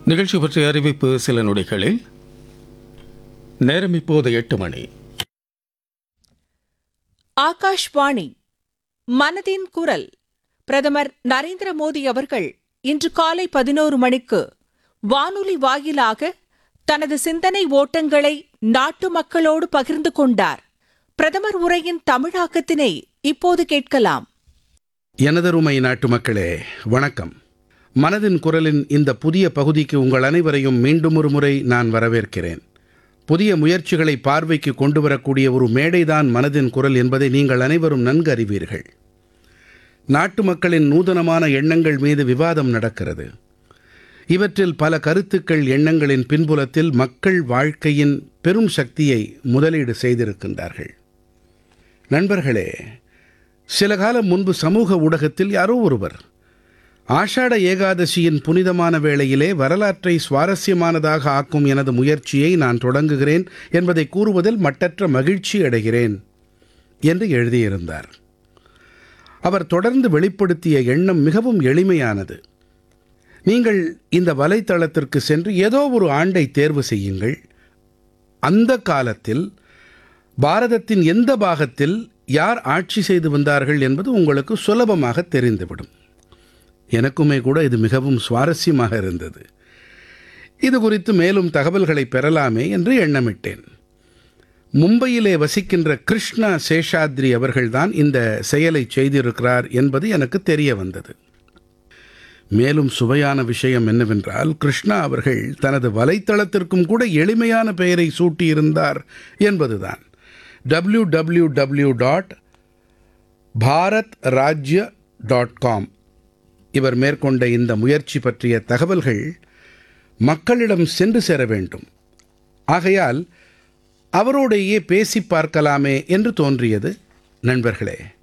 நிகழ்ச்சி பற்றிய அறிவிப்பு சில நொடிகளில் நேரம் இப்போது எட்டு மணி ஆகாஷ்வாணி மனதின் குரல் பிரதமர் நரேந்திர மோடி அவர்கள் இன்று காலை பதினோரு மணிக்கு வானொலி வாயிலாக தனது சிந்தனை ஓட்டங்களை நாட்டு மக்களோடு பகிர்ந்து கொண்டார் பிரதமர் உரையின் தமிழாக்கத்தினை இப்போது கேட்கலாம் எனதருமை நாட்டு மக்களே வணக்கம் மனதின் குரலின் இந்த புதிய பகுதிக்கு உங்கள் அனைவரையும் மீண்டும் ஒரு முறை நான் வரவேற்கிறேன் புதிய முயற்சிகளை பார்வைக்கு கொண்டு வரக்கூடிய ஒரு மேடைதான் மனதின் குரல் என்பதை நீங்கள் அனைவரும் நன்கு அறிவீர்கள் நாட்டு மக்களின் நூதனமான எண்ணங்கள் மீது விவாதம் நடக்கிறது இவற்றில் பல கருத்துக்கள் எண்ணங்களின் பின்புலத்தில் மக்கள் வாழ்க்கையின் பெரும் சக்தியை முதலீடு செய்திருக்கின்றார்கள் நண்பர்களே சில காலம் முன்பு சமூக ஊடகத்தில் யாரோ ஒருவர் ஆஷாட ஏகாதசியின் புனிதமான வேளையிலே வரலாற்றை சுவாரஸ்யமானதாக ஆக்கும் எனது முயற்சியை நான் தொடங்குகிறேன் என்பதை கூறுவதில் மட்டற்ற மகிழ்ச்சி அடைகிறேன் என்று எழுதியிருந்தார் அவர் தொடர்ந்து வெளிப்படுத்திய எண்ணம் மிகவும் எளிமையானது நீங்கள் இந்த வலைத்தளத்திற்கு சென்று ஏதோ ஒரு ஆண்டை தேர்வு செய்யுங்கள் அந்த காலத்தில் பாரதத்தின் எந்த பாகத்தில் யார் ஆட்சி செய்து வந்தார்கள் என்பது உங்களுக்கு சுலபமாக தெரிந்துவிடும் எனக்குமே கூட இது மிகவும் சுவாரஸ்யமாக இருந்தது இது குறித்து மேலும் தகவல்களை பெறலாமே என்று எண்ணமிட்டேன் மும்பையிலே வசிக்கின்ற கிருஷ்ணா சேஷாத்ரி அவர்கள்தான் இந்த செயலை செய்திருக்கிறார் என்பது எனக்கு தெரிய வந்தது மேலும் சுவையான விஷயம் என்னவென்றால் கிருஷ்ணா அவர்கள் தனது வலைத்தளத்திற்கும் கூட எளிமையான பெயரை சூட்டியிருந்தார் என்பதுதான் W W W dot Bharat Rajya dot com இவர் மேற்கொண்ட இந்த முயற்சி பற்றிய தகவல்கள் மக்களிடம் சென்று சேர வேண்டும் ஆகையால் அவரோடையே பேசி பார்க்கலாமே என்று தோன்றியது நண்பர்களே